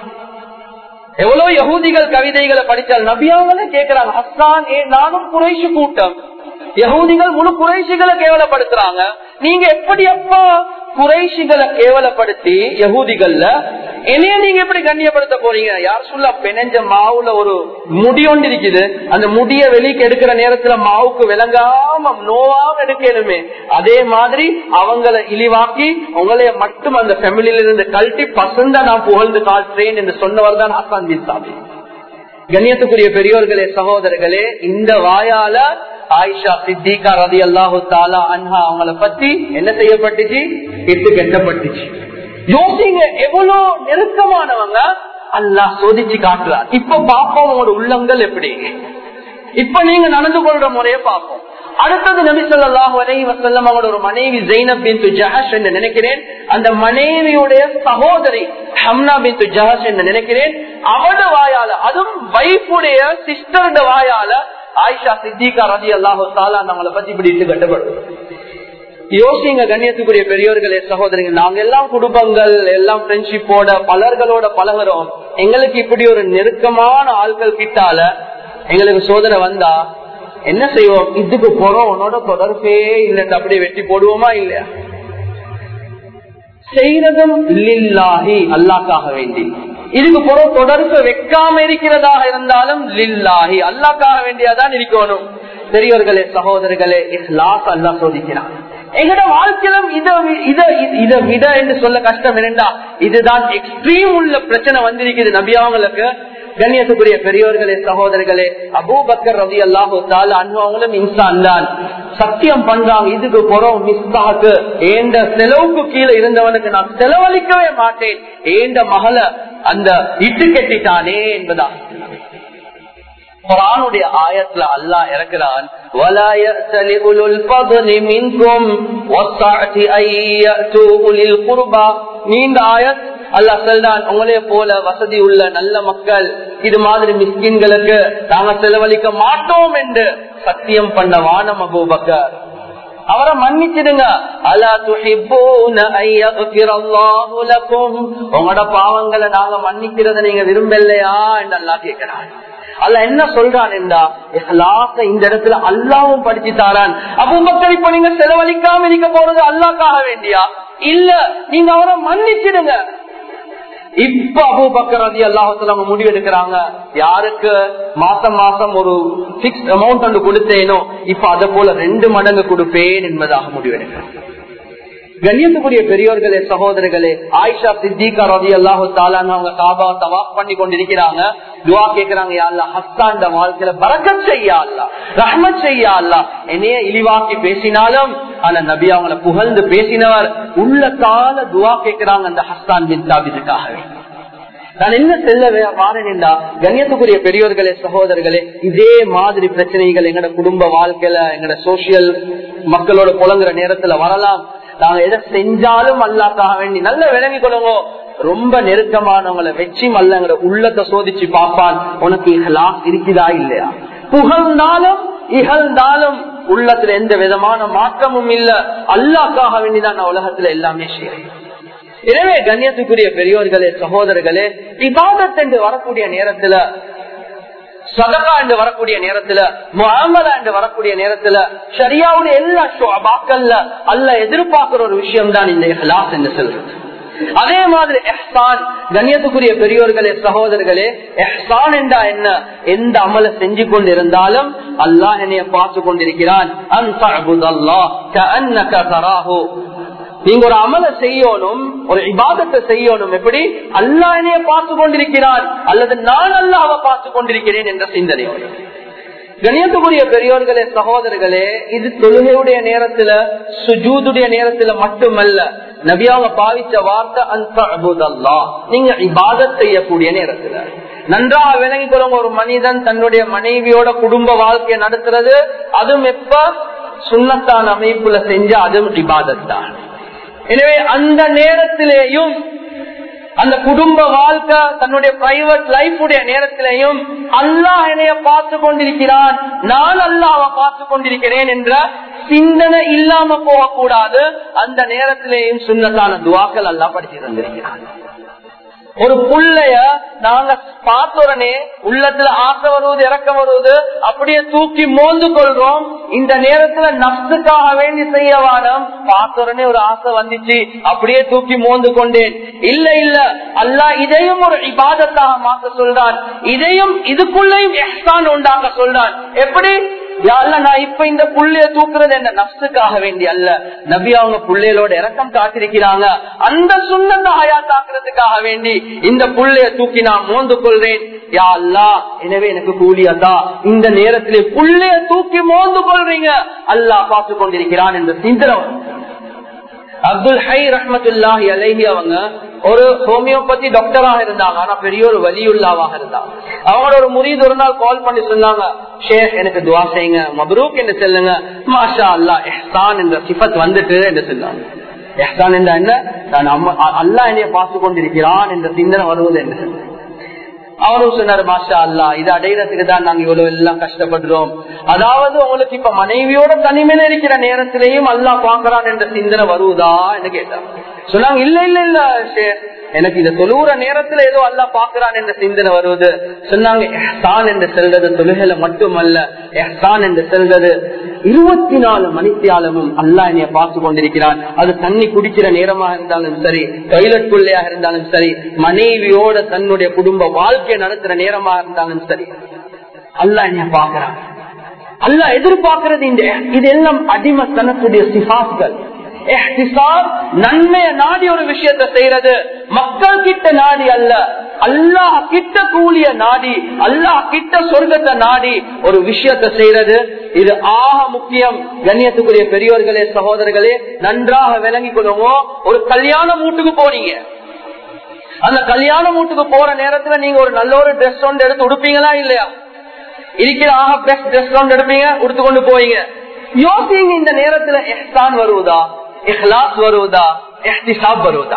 எவ்வளவு யகூதிகள் கவிதைகளை படிச்சால் நபி அவங்களே கேட்கிறாங்க ஹஸ்தான் ஏ நானும் குறைஷு கூட்டம் யகூதிகள் முழு குறைசிகளை கேவலப்படுத்துறாங்க நீங்க எப்படி அப்பா குறைசிகளை கேவலப்படுத்தி யகூதிகள்ல என்னைய நீங்க எப்படி கண்ணியப்படுத்த போறீங்க யார் சொல்ல பெனஞ்ச மாவுல ஒரு முடி ஒன்று இருக்குது அந்த முடிய வெளிக்கு எடுக்கிற நேரத்துல மாவுக்கு விளங்காம நோவாம எடுக்கணுமே அதே மாதிரி அவங்களை இழிவாக்கி உங்களைய மட்டும் அந்த ஃபேமிலியில இருந்து கழட்டி பசந்தா நான் புகழ்ந்து காட்டுறேன் என்று சொன்னவர் தான் ஹசான் பிசாபி கண்ணியத்துக்குரிய பெரியோர்களே சகோதரர்களே இந்த வாயால ஆயிஷா சித்திகா ரதி அல்லாஹு தாலா அன்ஹா அவங்கள பத்தி என்ன செய்யப்பட்டுச்சு இட்டு கெட்டப்பட்டுச்சு யோசிங்க எவ்வளவு நெருக்கமானவங்க அல்லாஹ் சோதிச்சு காட்டுறார் இப்ப பாப்போம் உங்களோட உள்ளங்கள் எப்படி இப்ப நீங்க நடந்து கொள்ற முறைய பார்ப்போம் அடுத்தது நபி சொல்லாஹு அலை வசல்லம் அவங்களோட ஒரு மனைவி ஜெயினப் பின் ஜஹஷ் என்று நினைக்கிறேன் அந்த மனைவியுடைய சகோதரி ஹம்னா பின் ஜஹஷ் என்று நினைக்கிறேன் அவட வாயால அதுவும் வைஃபுடைய சிஸ்டருடைய வாயால ஆயிஷா சித்திகா ரதி அல்லாஹு தாலா நம்மளை பத்தி இப்படி இட்டு கட்டப்படும் யோசிங்க கண்ணியத்துக்குரிய பெரியோர்களே சகோதரிகள் நாங்க எல்லாம் குடும்பங்கள் எல்லாம் ஃப்ரெண்ட்ஷிப்போட பலர்களோட பழகிறோம் எங்களுக்கு இப்படி ஒரு நெருக்கமான ஆட்கள் கிட்டால எங்களுக்கு சோதனை வந்தா என்ன செய்வோம் இதுக்கு போறோம் உன்னோட தொடர்பே இல்லைன்னு அப்படியே வெட்டி போடுவோமா இல்லையா செய்யறதும் லில்லாஹி அல்லாக்காக வேண்டி இதுக்கு பொற தொடர்பு வைக்காம இருக்கிறதாக இருந்தாலும் லில்லாஹி அல்லாக்காக வேண்டியதான் இருக்கணும் பெரியவர்களே சகோதரர்களே இஸ்லாஸ் அல்லா சோதிக்கிறான் எங்கட வாழ்க்கையிலும் இதை இதை இதை விட என்று சொல்ல கஷ்டம் என்னண்டா இதுதான் எக்ஸ்ட்ரீம் உள்ள பிரச்சனை வந்திருக்குது நபியாவங்களுக்கு கண்ணியத்துக்குரிய பெரியோர்களே சகோதரர்களே அபூபக்கர் ரவி அல்லாஹு அன்பவங்களும் இன்சான் தான் சத்தியம் பண்றாங்க இதுக்கு புறம் மிஸ்தாக்கு ஏண்ட செலவுக்கு கீழே இருந்தவனுக்கு நான் செலவழிக்கவே மாட்டேன் ஏண்ட மகளை அந்த இட்டு கட்டிட்டானே என்பதா குரானுடைய ஆயத்துல அல்லாஹ் இறக்கிறான் ولا يأتل أولو الفضل منكم والسعة أن يأتوا أولي القربى நீண்ட ஆயத் அல்லாஹ் சொல்றான் உங்களே போல வசதி உள்ள நல்ல மக்கள் இது மாதிரி மிஸ்கின்களுக்கு நாங்க செலவழிக்க மாட்டோம் என்று சத்தியம் பண்ண வானம் அபூபக்கர் அவரை மன்னிச்சிடுங்க அலா துஹிப்பூன உங்களோட பாவங்களை நாங்க மன்னிக்கிறத நீங்க விரும்பலையா என்று அல்லா கேட்கிறான் அல்ல என்ன சொல்றான் என்றா இந்த இடத்துல அல்லாவும் படிச்சு தாரான் அப்போ மக்கள் இப்ப நீங்க செலவழிக்காம இருக்க போறது அல்லாக்காக வேண்டியா இல்ல நீங்க அவரை மன்னிச்சிடுங்க இப்ப அபு பக்கர் அதி அல்லாஹத்துல முடிவெடுக்கிறாங்க யாருக்கு மாசம் மாசம் ஒரு பிக்ஸ் அமௌண்ட் ஒன்று கொடுத்தேனோ இப்ப அதை போல ரெண்டு மடங்கு கொடுப்பேன் என்பதாக முடிவெடுக்கிறாங்க கண்ணியத்துக்குரிய பெரியோர்களே சகோதரர்களே ஆயிஷா சித்திகா ரவி அல்லாஹு தாலான்னு அவங்க காபா தவாப் பண்ணி கொண்டிருக்கிறாங்க துவா கேட்கிறாங்க யாழ்லா ஹஸ்தாண்ட வாழ்க்கையில பறக்கத் செய்யா அல்லா ரஹ்மத் செய்யா அல்லா என்னைய இழிவாக்கி பேசினாலும் ஆனா நபி அவங்கள புகழ்ந்து பேசினவர் உள்ள கால துவா கேட்கிறாங்க அந்த ஹஸ்தான் பின் சாபிதுக்காகவே நான் என்ன செல்ல வாரேன்டா கண்ணியத்துக்குரிய பெரியோர்களே சகோதரர்களே இதே மாதிரி பிரச்சனைகள் எங்கட குடும்ப வாழ்க்கையில எங்கட சோசியல் மக்களோட புலங்குற நேரத்துல வரலாம் நாங்க எதை செஞ்சாலும் அல்லாக்காக வேண்டி நல்ல விளங்கி கொள்ளுங்க ரொம்ப நெருக்கமானவங்களை வச்சு மல்லங்கிற உள்ளத்தை சோதிச்சு பார்ப்பான் உனக்கு இஹ்லாஸ் இருக்குதா இல்லையா புகழ்ந்தாலும் இகழ்ந்தாலும் உள்ளத்துல எந்த விதமான மாற்றமும் இல்ல அல்லாக்காக வேண்டிதான் நான் உலகத்துல எல்லாமே செய்யறேன் எனவே கண்ணியத்துக்குரிய பெரியோர்களே சகோதரர்களே இபாதத் என்று வரக்கூடிய நேரத்துல சதகா என்று வரக்கூடிய நேரத்துல முகமதா என்று வரக்கூடிய நேரத்துல சரியாவுடைய எல்லா பாக்கல்ல அல்ல எதிர்பார்க்கிற ஒரு விஷயம் தான் இந்த இஹ்லாஸ் என்று சொல்றது அதே மாதிரி எஹ்சான் கண்ணியத்துக்குரிய பெரியோர்களே சகோதரர்களே எஹ்சான் என்றா என்ன எந்த அமல செஞ்சு கொண்டிருந்தாலும் அல்லாஹ் என்னைய பார்த்து கொண்டிருக்கிறான் நீங்க ஒரு அமல செய்யணும் ஒரு இபாதத்தை செய்யணும் எப்படி அல்லா என்னைய பார்த்து கொண்டிருக்கிறான் அல்லது நான் அல்லாவை பார்த்து கொண்டிருக்கிறேன் என்ற சிந்தனையோடு கணியத்துக்குரிய பெரியோர்களே சகோதரர்களே இது தொழுகையுடைய நேரத்துல சுஜூதுடைய நேரத்துல மட்டுமல்ல நபியாவ பாவிச்ச வார்த்தை அந்த நீங்க இபாதத் செய்யக்கூடிய நேரத்துல நன்றாக விளங்கிக் கொள்ளுங்க ஒரு மனிதன் தன்னுடைய மனைவியோட குடும்ப வாழ்க்கையை நடத்துறது அதுவும் எப்ப சுண்ணத்தான அமைப்புல செஞ்ச அதுவும் இபாதத் தான் எனவே அந்த நேரத்திலேயும் அந்த குடும்ப வாழ்க்கை தன்னுடைய பிரைவேட் லைஃப் உடைய நேரத்திலையும் அல்லாஹ் என்னைய பார்த்து கொண்டிருக்கிறான் நான் அல்லாஹ் பார்த்து கொண்டிருக்கிறேன் என்ற சிந்தனை இல்லாம போகக்கூடாது அந்த நேரத்திலேயும் சுண்ணத்தான துவாக்கள் எல்லாம் படிச்சு தந்திருக்கிறான் ஒரு புள்ளைய நாங்க பார்த்த உடனே உள்ளத்துல ஆசை வருவது இறக்கம் வருவது அப்படியே தூக்கி மோந்து கொள்றோம் இந்த நேரத்துல நஷ்டுக்காக வேண்டி செய்ய வானம் பார்த்த உடனே ஒரு ஆசை வந்துச்சு அப்படியே தூக்கி மோந்து கொண்டேன் இல்ல இல்ல அல்ல இதையும் ஒரு இபாதத்தாக மாற்ற சொல்றான் இதையும் இதுக்குள்ளேயும் எஹ்சான் உண்டாக்க சொல்றான் எப்படி நான் இப்ப இந்த புள்ளைய தூக்குறது என்ன நப்சுக்காக வேண்டி அல்ல நபி அவங்க புள்ளைகளோட இறக்கம் காத்திருக்கிறாங்க அந்த சுண்ணத்தை ஹயாத்தாக்குறதுக்காக வேண்டி இந்த புள்ளைய தூக்கி நான் மோந்து கொள்றேன் யா அல்லா எனவே எனக்கு கூலியதா இந்த நேரத்திலே புள்ளைய தூக்கி மோந்து கொள்றீங்க அல்லாஹ் பார்த்து கொண்டிருக்கிறான் என்ற சிந்தனை அப்துல் ஹை ரஹமத்துல்லாஹி அலைஹி அவங்க ஒரு ஹோமியோபதி டாக்டராக இருந்தாங்க ஆனா பெரிய ஒரு வலியுள்ளாவாக இருந்தாங்க அவங்களோட ஒரு முறியது ஒரு நாள் கால் பண்ணி சொன்னாங்க ஷேக் எனக்கு துவா செய்யுங்க மபரூக் என்று சொல்லுங்க மாஷா அல்லா எஹ்சான் என்ற சிபத் வந்துட்டு என்று சொன்னாங்க எஹ்சான் என்ற என்ன நான் அல்லா என்னைய பார்த்து கொண்டிருக்கிறான் என்ற சிந்தனை வருவது என்று அவரும் சொன்னாரு மாஷா அல்லா இது அடையிறதுக்கு தான் நாங்க இவ்வளவு எல்லாம் கஷ்டப்படுறோம் அதாவது உங்களுக்கு இப்ப மனைவியோட தனிமையில இருக்கிற நேரத்திலையும் அல்லா பாக்குறான் என்ற சிந்தனை வருவதா என்று கேட்டாங்க சொன்னாங்க இல்ல இல்ல இல்ல எனக்கு இதை தொழுற நேரத்துல ஏதோ அல்லா பாக்குறான் என்ற சிந்தனை வருவது சொன்னாங்க எஹ்சான் என்று செல்றது தொழுகையில மட்டுமல்ல எஹ்சான் என்று செல்றது இருபத்தி நாலு மணித்தியாலமும் அல்லா என்னைய பார்த்து கொண்டிருக்கிறான் அது தண்ணி குடிக்கிற நேரமாக இருந்தாலும் சரி டாய்லெட் குள்ளையாக இருந்தாலும் சரி மனைவியோட தன்னுடைய குடும்ப வாழ்க்கை நடத்துற நேரமாக இருந்தாலும் சரி அல்லா என்னைய பாக்குறான் அல்ல எதிர்பார்க்கிறது இந்த இதெல்லாம் அடிமத்தனத்துடைய சிபாஸ்கள் நன்மைய நாடி ஒரு விஷயத்தை செய்யறது மக்கள் கிட்ட நாடி அல்ல அல்லாஹ் கிட்ட கூலிய நாடி அல்லாஹ் கிட்ட சொர்க்கத்தை நாடி ஒரு விஷயத்தை செய்யறது இது ஆக முக்கியம் கண்ணியத்துக்குரிய பெரியோர்களே சகோதரர்களே நன்றாக விளங்கி கொள்ளுவோம் ஒரு கல்யாண வீட்டுக்கு போனீங்க அந்த கல்யாண வீட்டுக்கு போற நேரத்துல நீங்க ஒரு நல்ல ஒரு ட்ரெஸ் ஒன்று எடுத்து உடுப்பீங்களா இல்லையா இருக்கிற ஆக பெஸ்ட் ட்ரெஸ் ஒன்று எடுப்பீங்க உடுத்து கொண்டு போவீங்க யோசிங்க இந்த நேரத்துல எஹ்தான் வருவதா இஹ்லாஸ் வருவதா எஹ்திசாப் வருவதா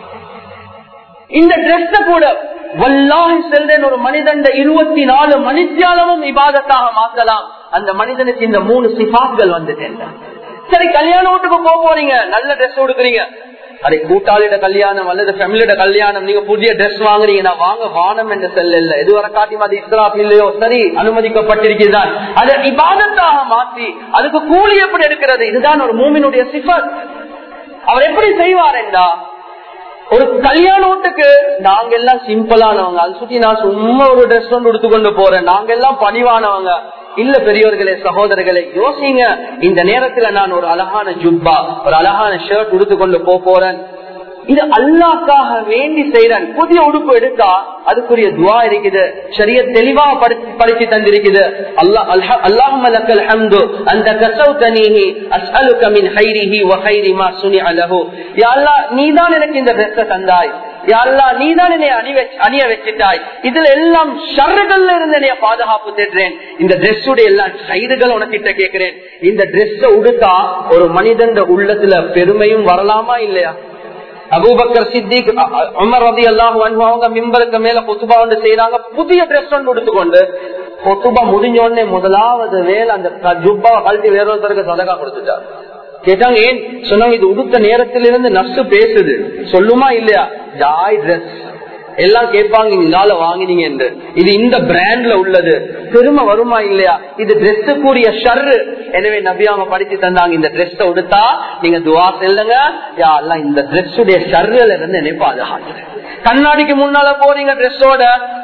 இந்த ட்ரெஸ் கூட வல்லாஹி செல்றேன் ஒரு மனிதன் இருபத்தி நாலு மணித்தியாலமும் இபாதத்தாக மாத்தலாம் அந்த மனிதனுக்கு இந்த மூணு சிபாக்கள் வந்துட்டேன் சரி கல்யாண வீட்டுக்கு போக போறீங்க நல்ல ட்ரெஸ் கொடுக்குறீங்க அதே கூட்டாளிட கல்யாணம் அல்லது ஃபேமிலியோட கல்யாணம் நீங்க புதிய ட்ரெஸ் வாங்குறீங்க நான் வாங்க வானம் என்ற செல்ல இல்ல எதுவரை காட்டி அது இஸ்லாப் இல்லையோ சரி அனுமதிக்கப்பட்டிருக்கிறான் அதை இபாதத்தாக மாற்றி அதுக்கு கூலி எப்படி எடுக்கிறது இதுதான் ஒரு மூமினுடைய சிஃபர் அவர் எப்படி செய்வார் என்றா ஒரு கல்யாண வீட்டுக்கு நாங்க எல்லாம் சிம்பிளானவங்க அது சுத்தி நான் சும்மா ஒரு ட்ரெஸ் ஒன்று எடுத்துக்கொண்டு போறேன் நாங்க எல்லாம் பணிவானவங்க இல்ல பெரியவர்களே சகோதரர்களே யோசிங்க இந்த நேரத்துல நான் ஒரு அழகான ஜுப்பா ஒரு அழகான ஷர்ட் உடுத்துக்கொண்டு போக போறேன் இது அல்லாக்காக வேண்டி செய்யறேன் புதிய உடுப்பு எடுத்தா அதுக்குரிய துவா இருக்குது சரிய தெளிவா படிச்சு தந்திருக்குது அல்லாஹும் லக்கல் ஹம்து அந்த கசௌதனீஹி அஸ்அலுக மின் ஹைரிஹி வ ஹைரி மா சுனிஅ லஹு யா அல்லாஹ் நீதான் எனக்கு இந்த ட்ரெஸ் தந்தாய் யாழ்லா நீதான் என்னை அணி அணிய வச்சுட்டாய் இதுல எல்லாம் ஷர்றுகள்ல இருந்து என்னைய பாதுகாப்பு தேடுறேன் இந்த ட்ரெஸ்ஸுடைய எல்லா சைடுகள் உனக்கிட்ட கேட்கிறேன் இந்த ட்ரெஸ் உடுத்தா ஒரு மனிதன் உள்ளத்துல பெருமையும் வரலாமா இல்லையா அபூபக்கர் சித்திக் உமர் ரதி அல்லாஹ் அவங்க மிம்பருக்கு மேல கொத்துபா வந்து செய்யறாங்க புதிய ட்ரெஸ் ஒன்று எடுத்துக்கொண்டு கொத்துபா முடிஞ்ச உடனே முதலாவது வேலை அந்த ஜுப்பா கழட்டி வேற ஒருத்தருக்கு சதகா கொடுத்துட்டார் கேட்டாங்க ஏன் சொன்னாங்க இது உடுத்த நேரத்திலிருந்து நஷ்டு பேசுது சொல்லுமா இல்லையா ஜாய் ட்ரெஸ் எல்லாம் கேட்பாங்க இங்கால வாங்கினீங்க என்று இது இந்த பிராண்ட்ல உள்ளது பெருமை வருமா இல்லையா இது ட்ரெஸ் கூடிய ஷர்ரு எனவே நபியாம படிச்சு தந்தாங்க இந்த ட்ரெஸ் உடுத்தா நீங்க துவா செல்லுங்க யா எல்லாம் இந்த ட்ரெஸ் உடைய ஷர்ல இருந்து என்னை பாதுகாக்கிறேன் கண்ணாடிக்கு முன்னால போறீங்க ட்ரெஸ்ஸோட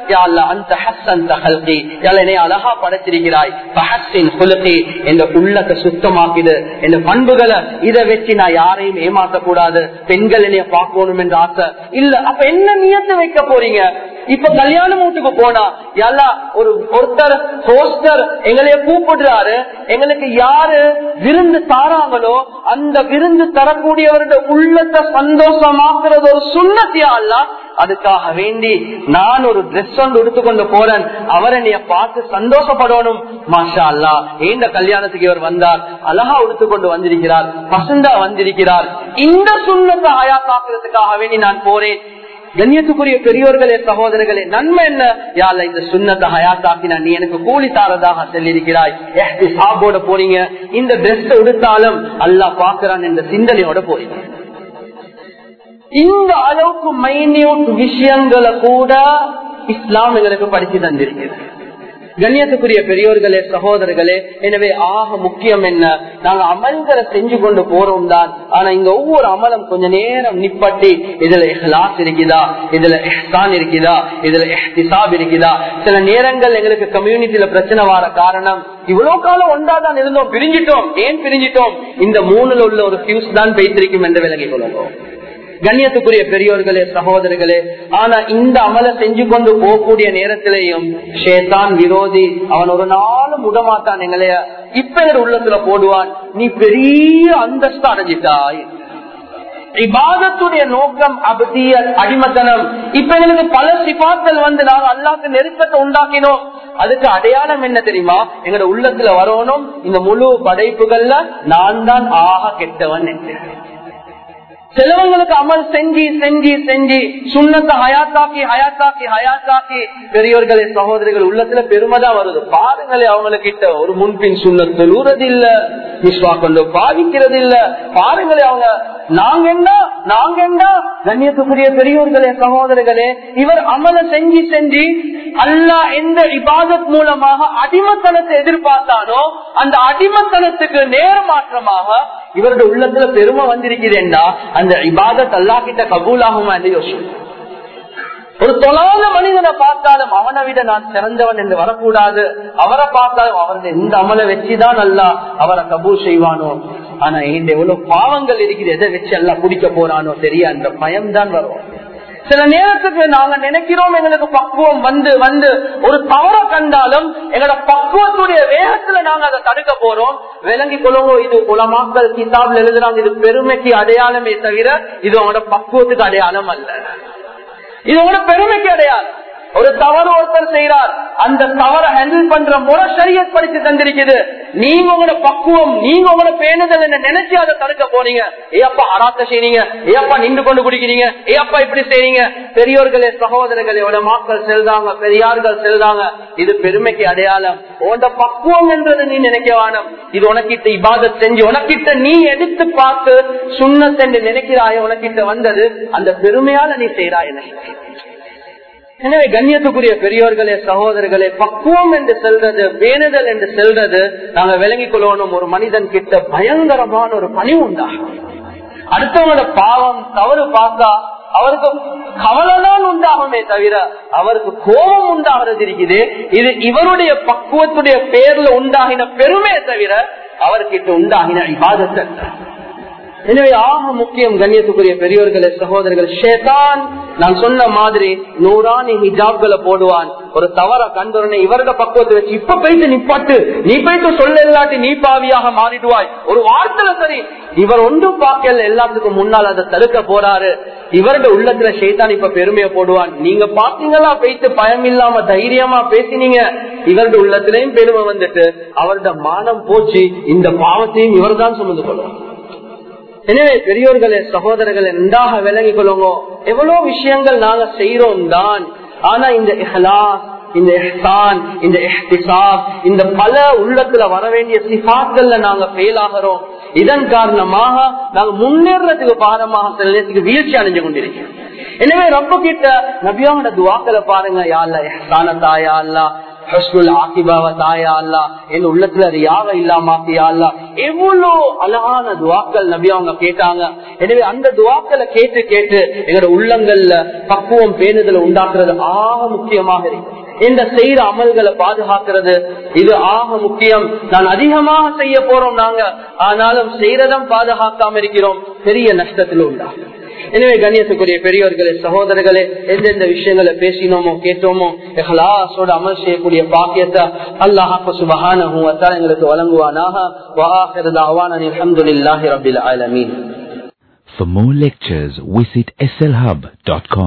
அழகா படைச்சிருக்கிறாய் என்ற உள்ளத்தை சுத்தமாக்கிது என்ற பண்புகளை இதை வச்சு நான் யாரையும் ஏமாத்த கூடாது பெண்கள் என்னைய பார்க்கணும் என்ற ஆசை இல்ல அப்ப என்ன நியத்தை வைக்க போறீங்க இப்ப கல்யாண வீட்டுக்கு போனா எல்லா ஒரு ஒருத்தர் ஹோஸ்டர் எங்களைய கூப்பிடுறாரு எங்களுக்கு யாரு விருந்து தாராங்களோ அந்த விருந்து தரக்கூடியவருடைய உள்ளத்தை சந்தோஷமாக்குறது ஒரு சுண்ணத்தியா அல்ல அதுக்காக வேண்டி நான் ஒரு ட்ரெஸ் ஒன்று எடுத்துக்கொண்டு போறேன் அவர் என்னைய பார்த்து சந்தோஷப்படணும் மாஷா அல்லா ஏந்த கல்யாணத்துக்கு இவர் வந்தார் அழகா உடுத்துக்கொண்டு வந்திருக்கிறார் பசந்தா வந்திருக்கிறார் இந்த சுண்ணத்தை ஆயா காக்குறதுக்காக வேண்டி நான் போறேன் கண்ணியத்துக்குரிய பெரியோர்களே சகோதரர்களே நன்மை என்ன யால இந்த சுண்ணத்தை ஹயாத்தாக்கினா நீ எனக்கு கூலி தாரதாக சொல்லியிருக்கிறாய் சாப்போட போறீங்க இந்த ட்ரெஸ் உடுத்தாலும் அல்லா பாக்குறான் என்ற சிந்தனையோட போறீங்க இந்த அளவுக்கு மைன்யூட் விஷயங்களை கூட இஸ்லாம் எங்களுக்கு படிச்சு தந்திருக்கிறது கண்ணியத்துக்குரிய பெரியோர்களே சகோதரர்களே எனவே ஆக முக்கியம் என்ன நாங்க அமல்களை செஞ்சு கொண்டு போறோம் தான் ஆனா இந்த ஒவ்வொரு அமலம் கொஞ்ச நேரம் நிப்பட்டி இதுல இஹ்லாஸ் இருக்குதா இதுல எஹ்தான் இருக்குதா இதுல எஹ்திசாப் இருக்குதா சில நேரங்கள் எங்களுக்கு கம்யூனிட்டியில பிரச்சனை வர காரணம் இவ்வளவு காலம் ஒன்றாதான் இருந்தோம் பிரிஞ்சிட்டோம் ஏன் பிரிஞ்சிட்டோம் இந்த மூணுல உள்ள ஒரு பியூஸ் தான் பெய்திருக்கும் என்று விலகிக் கொள்ளணும் கண்ணியத்துக்குரிய பெரியோர்களே சகோதரர்களே ஆனா இந்த அமலை செஞ்சு கொண்டு போகக்கூடிய நேரத்திலேயும் ஷேதான் விரோதி அவன் ஒரு நாளும் விடமாட்டான் எங்களைய இப்ப எங்க உள்ளத்துல போடுவான் நீ பெரிய அந்தஸ்து அடைஞ்சிட்டாய் இபாதத்துடைய நோக்கம் அபதிய அடிமத்தனம் இப்ப எங்களுக்கு பல சிபாக்கள் வந்து நாங்க அல்லாக்கு நெருக்கத்தை உண்டாக்கினோம் அதுக்கு அடையாளம் என்ன தெரியுமா எங்களோட உள்ளத்துல வரணும் இந்த முழு படைப்புகள்ல நான் தான் ஆக கெட்டவன் என்று சிலவங்களுக்கு அமல் செஞ்சு செஞ்சு செஞ்சு சுண்ணத்தை ஹயாத்தாக்கி ஹயாத்தாக்கி ஹயாத்தாக்கி பெரியோர்களே சகோதரிகள் உள்ளத்துல பெருமைதான் வருது பாருங்களே அவங்க கிட்ட ஒரு முன்பின் சுண்ணத்து ஊறது இல்ல விஸ்வா கொண்டு பாதிக்கிறது இல்ல பாருங்களே அவங்க நாங்க என்ன நாங்க என்ன கண்ணியத்துக்குரிய பெரியோர்களே சகோதரர்களே இவர் அமல செஞ்சு செஞ்சு அல்லா எந்த இபாதத் மூலமாக அடிமத்தனத்தை எதிர்பார்த்தானோ அந்த அடிமத்தனத்துக்கு நேர்மாற்றமாக இவருடைய உள்ளத்துல பெருமை வந்திருக்கிறேன்னா அந்த இபாதத் அல்லா கிட்ட கபூலாகுமா என்று யோசிக்கும் ஒரு தொழாத மனிதனை பார்த்தாலும் அவனை விட நான் சிறந்தவன் என்று வரக்கூடாது அவரை பார்த்தாலும் அவருடைய இந்த அமலை வச்சுதான் அல்லா அவரை கபூல் செய்வானோ ஆனா இந்த எவ்வளவு பாவங்கள் இருக்குது எதை வச்சு எல்லாம் குடிக்க போறானோ தெரிய அந்த பயம்தான் வரும் சில நேரத்துக்கு நாங்க நினைக்கிறோம் எங்களுக்கு பக்குவம் வந்து வந்து ஒரு தவற கண்டாலும் எங்களோட பக்குவத்துடைய வேகத்துல நாங்க அதை தடுக்க போறோம் விளங்கி கொள்ளுங்க இது உலமாக்கள் கிதாபில் எழுதுறாங்க இது பெருமைக்கு அடையாளமே தவிர இது அவங்களோட பக்குவத்துக்கு அடையாளம் அல்ல இது உங்களோட பெருமைக்கு அடையாளம் ஒரு தவறு ஒருத்தர் செய்யறார் அந்த தவறை ஹேண்டில் பண்ற முறை சரியத் படிச்சு தந்திருக்குது நீங்க உங்களோட பக்குவம் நீங்க உங்களோட பேணுதல் என்ன நினைச்சு அதை தடுக்க போறீங்க ஏப்பா அராத்த செய்றீங்க ஏப்பா நின்று கொண்டு குடிக்கிறீங்க ஏப்பா இப்படி செய்றீங்க பெரியோர்களே சகோதரர்களே உன மாக்கள் செல்றாங்க பெரியார்கள் செல்றாங்க இது பெருமைக்கு அடையாளம் உன்னோட பக்குவம் என்றது நீ நினைக்க வேணும் இது உனக்கிட்ட இபாதத் செஞ்சு உனக்கிட்ட நீ எடுத்து பார்த்து சுண்ணத் என்று நினைக்கிறாய் உனக்கிட்ட வந்தது அந்த பெருமையால நீ செய்யறாய் என்ன எனவே கண்ணியத்துக்குரிய பெரியோர்களே சகோதரர்களே பக்குவம் என்று செல்றது வேணுதல் என்று செல்றது நாங்க விளங்கிக் கொள்ளணும் ஒரு மனிதன் கிட்ட பயங்கரமான ஒரு பணி உண்டாகும் அடுத்தவங்களோட பாவம் தவறு பார்த்தா அவருக்கு கவலைதான் உண்டாகுமே தவிர அவருக்கு கோபம் உண்டாகிறது இருக்குது இது இவருடைய பக்குவத்துடைய பேர்ல உண்டாகின பெருமையை தவிர அவர்கிட்ட உண்டாகின இபாதத்தை எனவே ஆக முக்கியம் கண்ணியத்துக்குரிய பெரியோர்களே சகோதரர்கள் ஷேதான் நான் சொன்ன மாதிரி நூறானி ஹிஜாப்களை போடுவான் ஒரு தவற கண்டுடனே இவரோட பக்குவத்தை வச்சு இப்ப போயிட்டு நிப்பாட்டு நீ போயிட்டு சொல்ல இல்லாட்டி நீ பாவியாக மாறிடுவாய் ஒரு வார்த்தையில சரி இவர் ஒன்றும் பார்க்கல எல்லாத்துக்கும் முன்னால் அதை தடுக்க போறாரு இவரோட உள்ளத்துல ஷேதான் இப்ப பெருமையை போடுவான் நீங்க பாத்தீங்களா போயிட்டு பயம் இல்லாம தைரியமா பேசினீங்க இவருடைய உள்ளத்திலையும் பெருமை வந்துட்டு அவரோட மானம் போச்சு இந்த பாவத்தையும் இவர் தான் சுமந்து கொள்வார் எனவே பெரியோர்களே சகோதரர்களை நன்றாக விளங்கிக் கொள்ளுங்க எவ்வளவு விஷயங்கள் நாங்க செய்யறோம் தான் ஆனா இந்த இஹ்லாஸ் இந்த இஹ்சான் இந்த இஹ்திசாப் இந்த பல உள்ளத்துல வர வேண்டிய சிபாக்கள்ல நாங்க ஃபெயில் ஆகிறோம் இதன் காரணமாக நாங்க முன்னேறதுக்கு பாரமாக சில நேரத்துக்கு வீழ்ச்சி அடைஞ்சு கொண்டிருக்கிறோம் எனவே ரொம்ப கிட்ட நபியாவோட துவாக்களை பாருங்க யாழ்ல இஹ்சானத்தா யாழ்லா உள்ளத்துல ரியாக இல்லாமாக்கியா எவ்வளவு அழகான துவாக்கள் நபி அவங்க கேட்டாங்க எனவே அந்த துவாக்களை கேட்டு கேட்டு எங்களோட உள்ளங்கள்ல பக்குவம் பேணுதல உண்டாக்குறது ஆக முக்கியமாக இருக்கு இந்த செய்யற அமல்களை பாதுகாக்கிறது இது ஆக முக்கியம் நான் அதிகமாக செய்ய போறோம் நாங்க ஆனாலும் செய்யறதும் பாதுகாக்காம இருக்கிறோம் பெரிய நஷ்டத்தில் உண்டாகும் எனவே கண்ணியத்துக்குரிய பெரியவர்களே சகோதரர்களே எந்தெந்த விஷயங்களை பேசினோமோ கேட்டோமோ எஹ்லாசோட அமல் செய்யக்கூடிய பாக்கியத்தை அல்லாஹாக்கு சுபஹான எங்களுக்கு வழங்குவானாக அலமதுல்லாஹி ரபில் ஆலமீன் For more lectures, visit slhub.com.